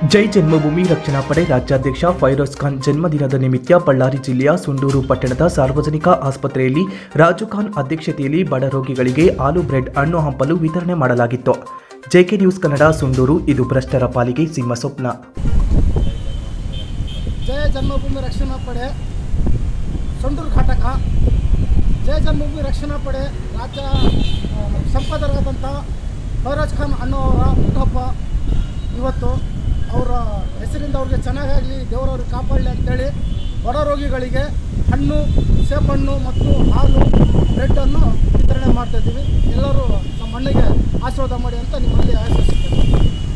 ಜೈ ಜನ್ಮಭೂಮಿ ರಕ್ಷಣಾ ಪಡೆ ರಾಜ್ಯಾಧ್ಯಕ್ಷ ಫೈರೋಜ್ ಖಾನ್ ಜನ್ಮದಿನದ ನಿಮಿತ್ತ ಬಳ್ಳಾರಿ ಜಿಲ್ಲೆಯ ಸುಂಡೂರು ಪಟ್ಟಣದ ಸಾರ್ವಜನಿಕ ಆಸ್ಪತ್ರೆಯಲ್ಲಿ ರಾಜು ಖಾನ್ ಅಧ್ಯಕ್ಷತೆಯಲ್ಲಿ ಬಡ ರೋಗಿಗಳಿಗೆ ಆಲೂ ಬ್ರೆಡ್ ಹಣ್ಣು ಹಂಪಲು ವಿತರಣೆ ಮಾಡಲಾಗಿತ್ತು ಜೆಕೆ ನ್ಯೂಸ್ ಕನ್ನಡ ಸುಂಡೂರು ಇದು ಭ್ರಷ್ಟರ ಪಾಲಿಗೆ ಸಿಂಹ ಸ್ವಪ್ನ ಜಯ ಜನ್ಮಭೂಮಿ ರಕ್ಷಣಾ ಪಡೆ ಸೊಂಡೂರು ಘಟಕ ಜಯ ಜನ್ಮಭೂಮಿ ರಕ್ಷಣಾ ಪಡೆ ರಾಜ್ಯ ಆ, ಸಂಪಾದಕರಾದಂಥ ಫೈರೋಜ್ ಖಾನ್ ಅನ್ನೋವರ ಹುಟ್ಟುಹಬ್ಬ ಇವತ್ತು ಅವರ ಹೆಸರಿಂದ ಅವ್ರಿಗೆ ಚೆನ್ನಾಗಾಗಲಿ ದೇವರವ್ರಿಗೆ ಕಾಪಾಡಲಿ ಅಂತೇಳಿ ಬಡ ರೋಗಿಗಳಿಗೆ ಹಣ್ಣು ಸೇಬಣ್ಣು ಮತ್ತು ಹಾಲು ಬ್ರೆಡ್ಡನ್ನು ವಿತರಣೆ ಮಾಡ್ತಾಯಿದ್ದೀವಿ ಎಲ್ಲರೂ ನಮ್ಮ ಅಣ್ಣಗೆ ಆಶೀರ್ವಾದ ಮಾಡಿ ಅಂತ ನಿಮ್ಮಲ್ಲಿ ಆಶಿಸುತ್ತೇವೆ